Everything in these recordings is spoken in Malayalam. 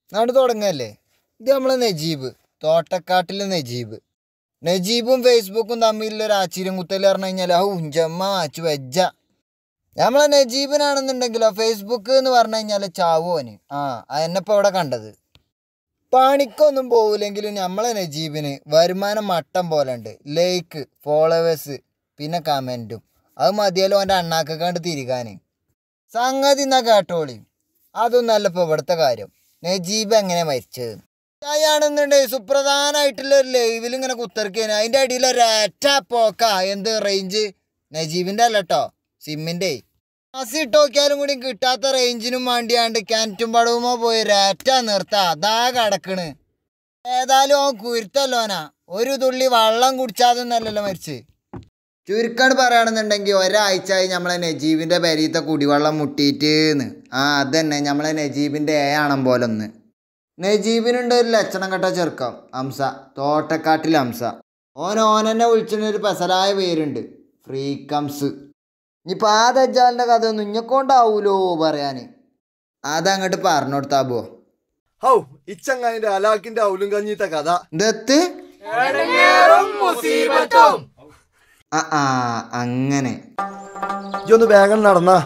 നാട് തുടങ്ങല്ലേ ഇത് നമ്മളെ നജീബ് തോട്ടക്കാട്ടിലെ നജീബ് നജീബും ഫേസ്ബുക്കും തമ്മിലുള്ള ഒരു ആശ്ചര്യം കുത്തൽ പറഞ്ഞു കഴിഞ്ഞാൽ ഔ ഉഞ്ചമ്മ അച്ചു വെജ്ജ നമ്മളെ നജീബിനാണെന്നുണ്ടെങ്കിലോ ഫേസ്ബുക്ക് എന്ന് പറഞ്ഞു കഴിഞ്ഞാൽ ചാവോന് ആ അതെന്നെപ്പോൾ ഇവിടെ കണ്ടത് പണിക്കൊന്നും പോവില്ലെങ്കിലും നമ്മളെ നജീബിന് വരുമാനം മട്ടം പോലെ ഉണ്ട് ലൈക്ക് ഫോളോവേഴ്സ് പിന്നെ കമൻറ്റും അത് മതിയല്ലോ എൻ്റെ അണ്ണാക്കക്കാണ്ട് തിരികാൻ സംഗതി എന്നാ കേട്ടോളി അതൊന്നല്ല ഇപ്പോൾ ഇവിടുത്തെ കാര്യം നജീബ് എങ്ങനെ മരിച്ചത് അയാണെന്നുണ്ടെങ്കിൽ സുപ്രധാനമായിട്ടുള്ള ഒരു ലൈവിൽ ഇങ്ങനെ കുത്തിറക്കിയാണ് അതിൻ്റെ അടിയിൽ ഒരേറ്റ പോക്ക എന്ത് റേഞ്ച് നജീബിൻ്റെ അല്ല കേട്ടോ സിമ്മിൻ്റെ മാസി ഇട്ട് നോക്കിയാലും കൂടി കിട്ടാത്ത റേഞ്ചിനും വേണ്ടിയാണ്ട് കിണറ്റും പടവുമോ പോയി രേറ്റ നിർത്ത അതാ കിടക്കണ് ഏതായാലും ഓൻ കുരുത്തല്ലോനാ ഒരു തുള്ളി വെള്ളം കുടിച്ചാതൊന്നല്ലല്ലോ മരിച്ച് ചുരുക്കാട് പറയുകയാണെന്നുണ്ടെങ്കിൽ ഒരാഴ്ചയായി നമ്മളെ നജീബിൻ്റെ പെരീത്തെ കുടിവെള്ളം മുട്ടിയിട്ടെന്ന് ആ അതന്നെ നമ്മളെ നജീബിൻ്റെ ഏ ആണം പോലൊന്ന് നജീബിനുണ്ട് ഒരു ലക്ഷണം കെട്ട ചെറുക്കം ഹംസ തോട്ടക്കാട്ടിൽ ഹംസ ഓൻ ഓനെന്നെ വിളിച്ചിട്ട് ഒരു പെസലായ പേരുണ്ട് ഫ്രീക്കംസ് ഇനിയിപ്പോൾ ആ ദജ്ജാലിൻ്റെ കഥ ഒന്നും ഇഞ്ഞക്കൊണ്ടാവൂലോ പറയാൻ അതങ്ങോട്ട് പറഞ്ഞു കൊടുത്താ പോ ഹൗ ഇച്ചങ്ങാനിന്റെ അലാക്കിന്റെ ഔലും കഞ്ഞിത്തെ കഥ ദത്ത് ആ ആ അങ്ങനെ ഇജ്ജ് ഒന്ന് വേഗം നടന്നാ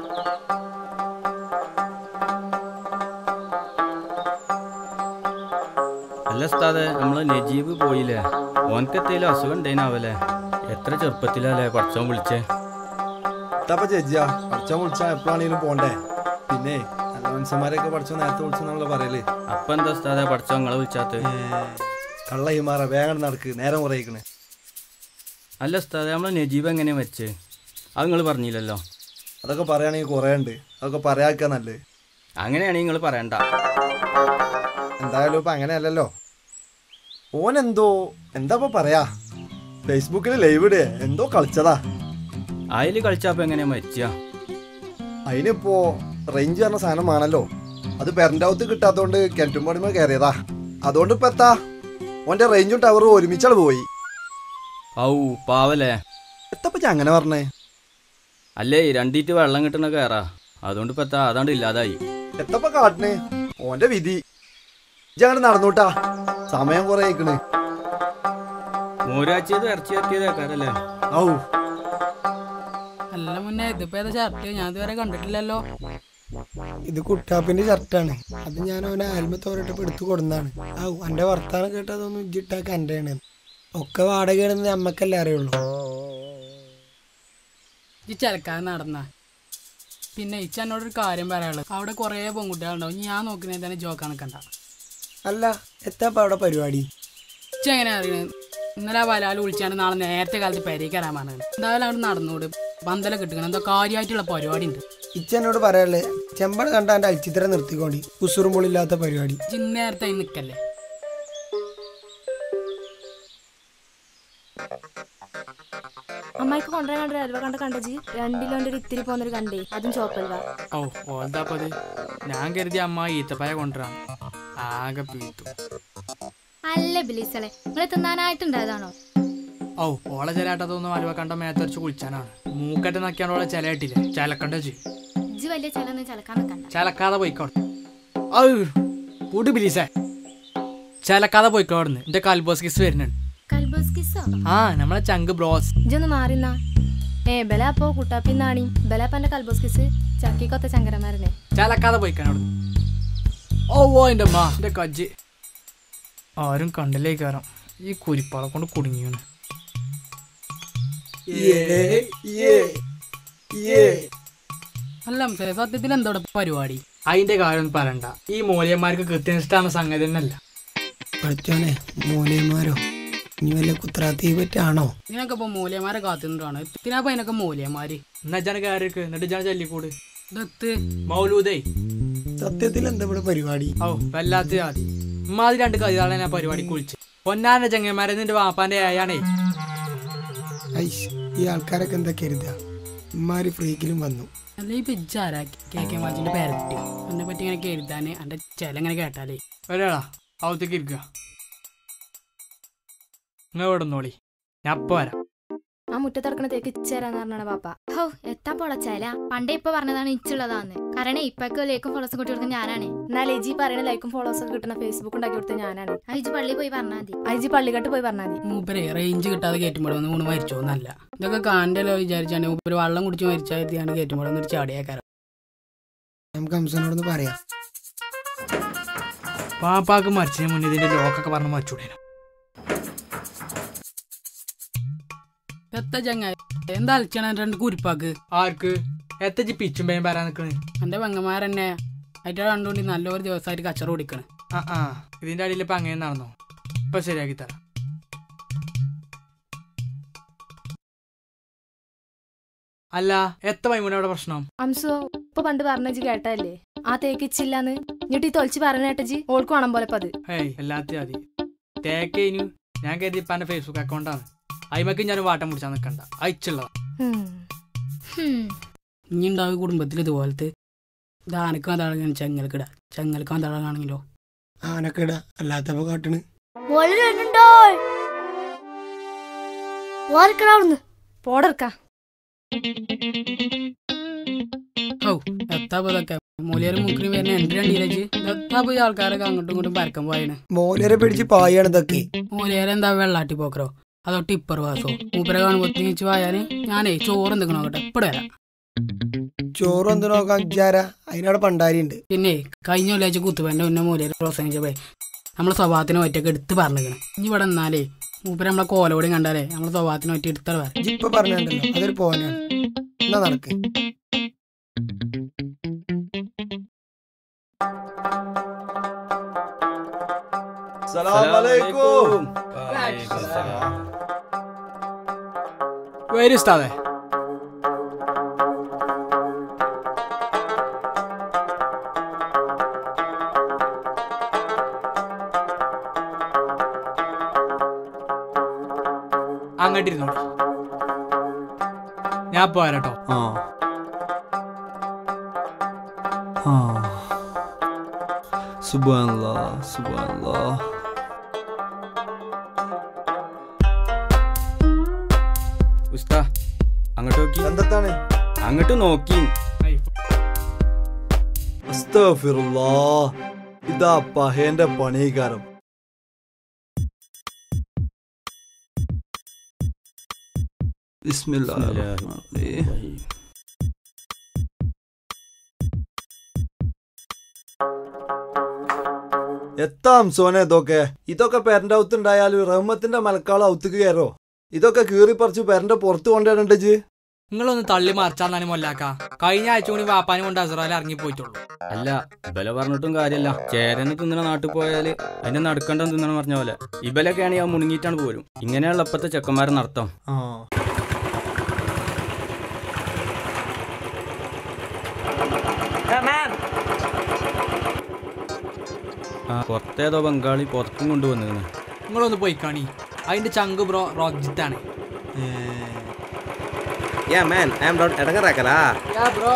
അല്ല ഉസ്താദെ നമ്മളെ നജീബ് പോയില്ലേ ഓനക്ക് എത്തേലും അസുഖം ഉണ്ടേനാവല്ലേ എത്ര ചെറുപ്പത്തിലല്ലേ പഠിച്ചോൻ വിളിച്ചേ ഇത്തപ്പ ചേച്ചിയാ പഠിച്ചാൻ വിളിച്ചാ എപ്പോഴാണെങ്കിലും പോണ്ടേ പിന്നെ നല്ല മനുഷ്യന്മാരെയൊക്കെ പഠിച്ചോ നേരത്തെ വിളിച്ചു നമ്മള് പറയല് അപ്പൊ എന്താ ഉസ്താദെ പഠിച്ചോ നിങ്ങളെ വിളിച്ചാത്ത് കള്ള ഹിമാറ വേഗം നടക്ക് നേരം കുറയിക്കണ് അല്ല ഉസ്താദെ നമ്മളെ നജീബ് എങ്ങനെയാ മരിച്ചേ അത് നിങ്ങൾ പറഞ്ഞില്ലല്ലോ അതൊക്കെ പറയുകയാണെങ്കിൽ കുറേ ഉണ്ട് അതൊക്കെ പറയാക്ക നല്ലത് അങ്ങനെയാണെങ്കിൽ നിങ്ങൾ പറയണ്ട എന്തായാലും ഇപ്പൊ അങ്ങനെയല്ലല്ലോ ഓൻ എന്തോ എന്താ ഇപ്പൊ പറയാ ഫേസ്ബുക്കിൽ ലൈവ് ഇടേ എന്തോ കളിച്ചതാ അതിൽ കളിച്ചപ്പോ എങ്ങനെയാ മരിച്ച അതിനിപ്പോ റേഞ്ച് പറഞ്ഞ സാധനം വേണല്ലോ അത് പെരൻ്റെ അകത്ത് കിട്ടാത്തോണ്ട് കിണറ്റുംപടിമ കയറിയതാ അതുകൊണ്ട് ഇപ്പൊ എത്താ ഓന്റെ റേഞ്ചും ടവറും ഒരുമിച്ചാണ് പോയി ഔ പാവല്ലേ എത്തപ്പ ഞാൻ അങ്ങനെ പറഞ്ഞേ അല്ലേ രണ്ടീറ്റ് വെള്ളം കിട്ടണ കയറാ അതുകൊണ്ട് ഇപ്പൊ എത്താ അതാണ്ട് ഇല്ലാതായി എത്തപ്പ കാട്ടിന് ഓന്റെ വിധി ഇജ്ജങ്ങട് നടന്നൂട്ടാ സമയം കുറെ ആയിക്കണ് മോരാച്ചിയത് ഇറച്ചി ഇറക്കിയതേക്കാരല്ലേ ഔ അല്ല മുന്നേ ഇതിപ്പോ ഏതാ ഷർട്ട് ഞാൻ ഇതുവരെ കണ്ടിട്ടില്ലല്ലോ ഇത് കുട്ടാപ്പിന്റെ ഷർട്ടാണ് അത് ഞാൻ അവനെ ആൽമത്തോരട്ടപ്പ് എടുത്തു കൊടുന്നാണ് ആ എന്റെ വർത്താനം കേട്ടതൊന്നും ഇജ്ജിട്ടാക്ക എന്റെയാണ് ഒക്കെ വാടകയാണെന്ന് നമ്മക്കല്ലേ അറിയുള്ളൂ ഈ ചിലക്കാതെ നടന്ന പിന്നെ ഇച്ച എന്നോടൊരു കാര്യം പറയാനുള്ളത് അവിടെ കുറേ പെൺകുട്ടികളുണ്ടാവും ഇനി ഞാൻ നോക്കുന്നേ തന്നെ ജോക്ക് കണക്കണ്ട അല്ല എത്താപ്പ അവിടെ പരിപാടി ഇച്ച എങ്ങനെ അറിയണത് ഇന്നലെ ആ വലാൽ വിളിച്ചാണ് നാളെ നേരത്തെ കാലത്ത് പെരേക്ക് വരാൻ പറഞ്ഞത് എന്തായാലും അവിടെ നടന്നോട് പന്തല കിട്ടുകയാണ് എന്തോ കാര്യമായിട്ടുള്ള പരിപാടി ഉണ്ട് ഇച്ച എന്നോട് പറയാനുള്ളത് ചെമ്പട കണ്ട എന്റെ അൽച്ചിത്രം നിർത്തിക്കോണ്ടി കുസുറുമ്പോളില്ലാത്ത പരിപാടി ഇജ്ജ് ഇന്ന് നേരത്തെ അതിൽ നിൽക്കല്ലേ അമ്മായിക്ക് കൊണ്ടുവരാൻ കണ്ട അൽവ കണ്ട കണ്ടജി രണ്ടിലോന്റെ ഒരു ഇത്തിരി പോകുന്നൊരു കണ്ടേ അതും ചോപ്പൽവ ഓ ഓൾതാപ്പത് ഞാൻ കരുതി അമ്മ ഈത്തപ്പായ കൊണ്ടുവരാം ആകെ പീത്തു അല്ല ബിലീസളെ നിങ്ങളെ തിന്നാനായിട്ടുണ്ടായതാണോ ഓ ഓളെ ചിലട്ടതൊന്നും അലുവ കണ്ട മേത്തരച്ച് കുളിച്ചാനാണ് മൂക്കറ്റ് നക്കിയാണ്ട് ഓളെ ചിലയിട്ടില്ലേ ചിലക്കണ്ട ജി ഇജ്ജ് വലിയ ചിലന്ന് ചിലക്കാൻ നിൽക്കണ്ട ചിലക്കാതെ പോയിക്കോട്ടെ ഔ കൂട്ട് ബിലീസേ ചിലക്കാതെ പോയിക്കോടുന്ന് എന്റെ കൽബോസ് കിസ് വരുന്നുണ്ട് കൽബോസ് കിസ്സോ ആ നമ്മളെ ചങ്ക് ബ്രോസ് ഇജ്ജൊന്ന് മാറിന്നാ ഏ ബല അപ്പോ കുട്ടാപ്പിന്നാണി ബലപ്പന്റെ കൽബോസ് കിസ് ചക്കിക്കൊത്ത ചങ്കരന്മാരനെ ചിലക്കാതെ പോയിക്കാനോട് ഓ ഓ എൻ്റെ അമ്മ എൻ്റെ കജ്ജ് ആരും കണ്ടില്ലേ കയറാം ഈ കുരിപ്പാളെ കൊണ്ട് കുടുങ്ങിയാണ് അല്ല മനസ്സിലെ സത്യത്തിൽ എന്തോടെ പരിപാടി അതിന്റെ കാര്യം ഒന്നും പറയണ്ട ഈ മൂല്യന്മാർക്ക് കൃത്യനിഷ്ഠാണ് സംഗതി തന്നെയല്ല പഠിച്ചോനെ മൂലയന്മാരോ ഇനി വല്ല കുത്രാത്തി പറ്റാണോ ഇതിനൊക്കെ ഇപ്പൊ മൂല്യന്മാരെ കാത്തുനിന്നിട്ടാണ് ഇതിനപ്പോ അതിനൊക്കെ മൂല്യന്മാര് എന്നാച്ചാണ് കയറിക്ക് എന്നിട്ട് ഞാൻ ചല്ലിക്കൂട് ദത്ത് മൗലൂദേ സത്യത്തിൽ എന്താ ഇവിടെ പരിപാടി ഓ വല്ലാത്ത ജാതി ഉമ്മാതി രണ്ട് കവിതകളെ ഞാൻ പരിപാടിക്ക് വിളിച്ച് പൊന്നാന്റെ ചങ്ങന്മാരെ നിന്റെ വാപ്പാന്റെ ആയാണേ ഐഷ് ഈ ആൾക്കാരൊക്കെ എന്താ കരുതുക ഇമ്മാര് ഫ്രീക്കിലും വന്നു അല്ല ഈ പിജ്ജാരാ കെ കെ മാജിന്റെ പേരട്ടി എന്നെ പറ്റി ഇങ്ങനെ കരുതാന് എന്റെ ചില ഇങ്ങനെ കേട്ടാലേ ഒരാളാ അവത്തേക്ക് ഇരിക്കുക നിങ്ങൾ ഇവിടെ നോളി ഞാൻ അപ്പൊ വരാം ആ മുറ്റത്തടക്കണ തേക്ക് ഇച്ചേരാന്ന് പറഞ്ഞാണ് പാപ്പ ഹോ എത്താ പൊളച്ചാല പണ്ടേ ഇപ്പൊ പറഞ്ഞതാണ് ഇച്ചുള്ളതാന്ന് കാരണം ഇപ്പൊക്കെ ലേക്കും ഫോളോസും കൂട്ടി കൊടുക്കുന്ന ഞാനാണ് എന്നാൽ എജി പറയണ ലൈക്കും ഫോളോസും ഒക്കെ കിട്ടുന്ന ഫേസ്ബുക്ക് ഉണ്ടാക്കി കൊടുത്ത ഞാനാണ് അയച്ചു പള്ളി പോയി പറഞ്ഞാൽ മതി ഐജി പള്ളിക്കട്ട് പോയി പറഞ്ഞാൽ മതി മൂപ്പരെ റേഞ്ച് കിട്ടാതെ കയറ്റുമ്പോൾ ഒന്ന് ഊണ് മരിച്ചോന്നല്ല ഇതൊക്കെ കാണ്ടല്ലോ വിചാരിച്ചാണ് മൂപ്പര് വെള്ളം കുടിച്ച് മരിച്ചാണ് കയറ്റുമ്പോൾ ഒരു ചാടിയേക്കാരം നമുക്ക് ഹംസനോടൊന്ന് പറയാം പാപ്പാക്ക് മരിച്ചതിന് മുന്നേ ഇതിന്റെ ലോക്കൊക്കെ പറഞ്ഞ് മരിച്ചൂടേനു എത്ത ചങ്ങായി എന്താ അലച്ചണ രണ്ട് കുരിപ്പാക്ക് ആർക്ക് എത്തച്ച് പിച്ചും പേയും വരാൻ നിക്കണ് എന്റെ പെങ്ങന്മാരെന്നെ അയറ്റ രണ്ടുകൊണ്ട് നല്ലൊരു ദിവസമായിട്ട് കച്ചറ ഓടിക്കണ് ആ ആ ഇതിന്റെ അടിയിൽ ഇപ്പൊ അങ്ങനെ നടന്നോ ഇപ്പൊ ശരിയാക്കി തരാം അല്ല എത്ര മൈമൂന അവിടെ പ്രശ്നം അംസു ഇപ്പൊ പണ്ട് പറഞ്ഞ ജി കേട്ടല്ലേ ആ തേക്ക് ഇച്ചില്ലാന്ന് എന്നിട്ട് ഈ തൊളിച്ച് പറഞ്ഞ കേട്ടജി ഓൾക്ക് വേണം പോലെ ഇപ്പൊ അത് ഹേയ് എല്ലാത്തിനും മതി തേക്കേനു ഞാൻ കരുതി ഇപ്പൊ എന്റെ ഫേസ്ബുക്ക് അക്കൗണ്ടാണ് അയിമക്ക് ഞാൻ വാട്ടം പിടിച്ചാൽ നിൽക്കണ്ട അയച്ചുള്ളതാ ഹും. ഹും. ഇനി ഉണ്ടാവും കുടുംബത്തിൽ ഇതുപോലത്തെ ദാനക്കാൻ തടങ്ങാൻ ചെങ്ങൽക്കിട ചെങ്ങൽക്കാൻ തടങ്ങാണെങ്കിലോ ആനക്കിട അല്ലാത്തപ്പോ കാട്ടണ് പോടർക്ക ഓ എത്താ ഇപ്പൊ ഇതൊക്കെ മൂലിയർ മുക്കിന് വരുന്ന എന്റെ രണ്ടിലേക്ക് എത്താ പോയി ആൾക്കാരൊക്കെ അങ്ങോട്ടും ഇങ്ങോട്ടും പരക്കം പോയന് മോലരെ പിടിച്ച് പായാണ് ഇതൊക്കെ മൂലിയർ എന്താ വെള്ളാട്ടി പോക്കറോ അതോ ടിപ്പർ വാസോ മൂപ്പരെ കാണുമ്പോ തിരിച്ചു പോയാല് ഞാനേ ചോറ് എന്തൊക്കെ നോക്കട്ടെ ഇപ്പടെ വരാം ചോറ് എന്ത് നോക്കാൻ വിചാര അതിനവിടെ പണ്ടാരി ഉണ്ട് പിന്നെ കഴിഞ്ഞ വെള്ളിയാഴ്ച കുത്തുപേന്റെ മുന്നേ മൂലിയർ പ്രസംഗിച്ചപ്പോ നമ്മളെ സ്വഭാവത്തിനെ ഒറ്റക്ക് എടുത്ത് പറഞ്ഞിരിക്കണം ഇനി ഇവിടെ നിന്നാലേ മൂപ്പര് നമ്മളെ കോലോടും കണ്ടാലേ നമ്മളെ സ്വഭാവത്തിനെ ഒറ്റ എടുത്തത് പറയാം ഇജ്ജ് ഇപ്പൊ പറഞ്ഞല്ലോ അതൊരു പോവാനാണ് എന്നാ നടക്ക് സലാമലൈക്കും വരും ഉസ്താദേ അങ്ങോട്ടിരുന്നോളി ഞാൻ പോരാട്ടോ ആ ആ സുബാനല്ലാ സുബാനല്ലാ ഉസ്താ അങ്ങോട്ട് നോക്കി എന്താണ് അങ്ങോട്ട് നോക്കി അസ്തഫിറുല്ലാ ഇതാ പഹേന്റെ പണികാരം ബിസ്മില്ലാഹിർ എത്താം സോനെ ഇതൊക്കെ ഇതൊക്കെ പെരന്റെ ഔത്തുണ്ടായാലും റഹ്മത്തിന്റെ മലക്കാളം ഔത്തുക്ക് കയറോ ഇതൊക്കെ കീറി പറിച്ച് പെരന്റെ പുറത്ത് കൊണ്ടുവരണ്ട ജി നിങ്ങളൊന്ന് തള്ളി മറിച്ചാന്നാണ് മൊല്ലാക്ക കഴിഞ്ഞ ആഴ്ച കൂടി വാപ്പാനും കൊണ്ട് അസറാൽ ഇറങ്ങി പോയിട്ടുള്ളൂ അല്ല ഇബല പറഞ്ഞിട്ടും കാര്യല്ല ചേരന് തിന്നണ നാട്ടിൽ പോയാല് അതിന്റെ നടുക്കണ്ടം തിന്നണം പറഞ്ഞ പോലെ ഇബലൊക്കെ ആണെങ്കിൽ ആ മുണുങ്ങിയിട്ടാണ് പോരും ഇങ്ങനെയുള്ള ഇപ്പത്തെ ചെക്കന്മാരെ നടത്തം ആ ആ പുറത്തേതോ ബംഗാളി പുറത്തും കൊണ്ടുവന്നിരുന്നു നിങ്ങളൊന്ന് പോയി കാണി അതിന്റെ ചങ്ക് ബ്രോ റോജിത്താണ് Yeah, man, I'm not എടങ്ങറാക്കലാ ബ്രോ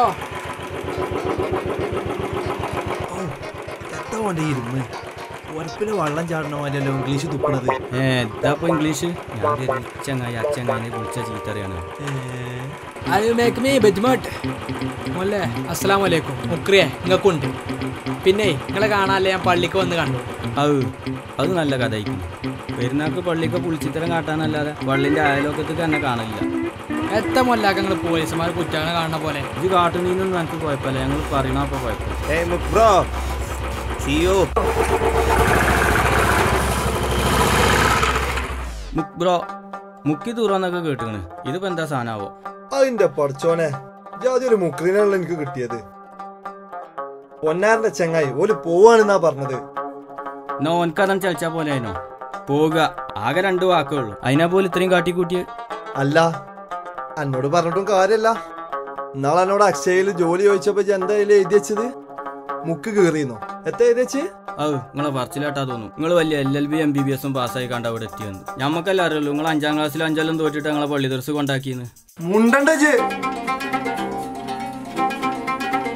എത്താ വേണ്ടി ഇരുന്ന് ഉരപ്പില് വെള്ളം ചാടണ പോലെയല്ലോ ഇംഗ്ലീഷ് തുപ്പണത് ഏ ഇതാപ്പൊ ഇംഗ്ലീഷ് ഞാൻ കരുതി ചങ്ങായി അച്ചങ്ങായിനെ വിളിച്ച ചീത്തറിയാണ് അത് മേക്ക് മീ ബെജ്മോട്ട് മോല്ലേ അസ്സലാം വലൈക്കും മുക്രിയെ നിങ്ങൾക്കുണ്ട് പിന്നെ നിങ്ങളെ കാണാല്ലേ ഞാൻ പള്ളിക്ക് വന്ന് കണ്ടു അത് അത് നല്ല കഥയിക്കുന്നു പെരുന്നാൾക്ക് പള്ളിക്ക് പുളിച്ചിത്തരം കാട്ടാനല്ലാതെ പള്ളിന്റെ അയലോക്കത്തേക്ക് തന്നെ കാണില്ല എത്ര മൊല്ലാക്ക നിങ്ങൾ പോലീസുമാർ കുറ്റങ്ങൾ കാണുന്ന പോലെ ഇത് കാട്ടുന്നീന്നൊന്നും എനിക്ക് കുഴപ്പമില്ല ഞങ്ങൾ പറയണപ്പോ കുഴപ്പം Hey, Muk bro. See you. മുക്ക് ബ്രോ മുക്കി തൂറാന്നൊക്കെ കേട്ടിക്കണ് ഇതിപ്പോ എന്താ സാധനാവോ അതിന്റെ പഠിച്ചോനെ ജാതി ഒരു മുക്രീനാണല്ലോ എനിക്ക് കിട്ടിയത് പൊന്നാറിന്റെ ചെങ്ങായി ഓല് പോവാണെന്നാ പറഞ്ഞത് എന്നാ ഓൻക്കതം ചലിച്ചാ പോലെ ആയിരുന്നോ പോവുക ആകെ രണ്ട് വാക്കേ ഉള്ളൂ അതിനെ പോലെ ഇത്രയും കാട്ടിക്കൂട്ടിയ അല്ല എന്നോട് പറഞ്ഞിട്ടും കാര്യല്ല ഇന്നാളെ എന്നോട് അക്ഷയയിൽ ജോലി ചോദിച്ചപ്പോ ഇജ്ജ് എന്താ അതിൽ എഴുതി വെച്ചത് മുക്ക് കീറിയെന്നോ എത്ര എഴുതി വെച്ച് അത് നിങ്ങളെ പറച്ചിലാട്ടാ തോന്നും നിങ്ങൾ വലിയ L L B M B B എസും പാസ്സായി കണ്ട് അവിടെ എത്തിയെന്ന് ഞമ്മക്കല്ല അറിയുള്ളൂ നിങ്ങൾ അഞ്ചാം ക്ലാസ്സിലും അഞ്ചാലും തോറ്റിട്ട് ഞങ്ങളെ പള്ളി ദർസ് കൊണ്ടാക്കിയെന്ന് മുണ്ടണ്ട ജ്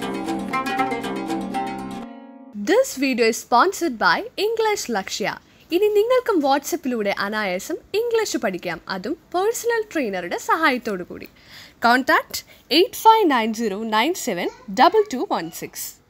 This video is sponsored by English Lakshya. ഇനി നിങ്ങൾക്കും വാട്സപ്പിലൂടെ അനായാസം ഇംഗ്ലീഷ് പഠിക്കാം അതും പേഴ്സണൽ ട്രെയിനറുടെ സഹായത്തോടു കൂടി contact eight five nine zero nine seven double two one six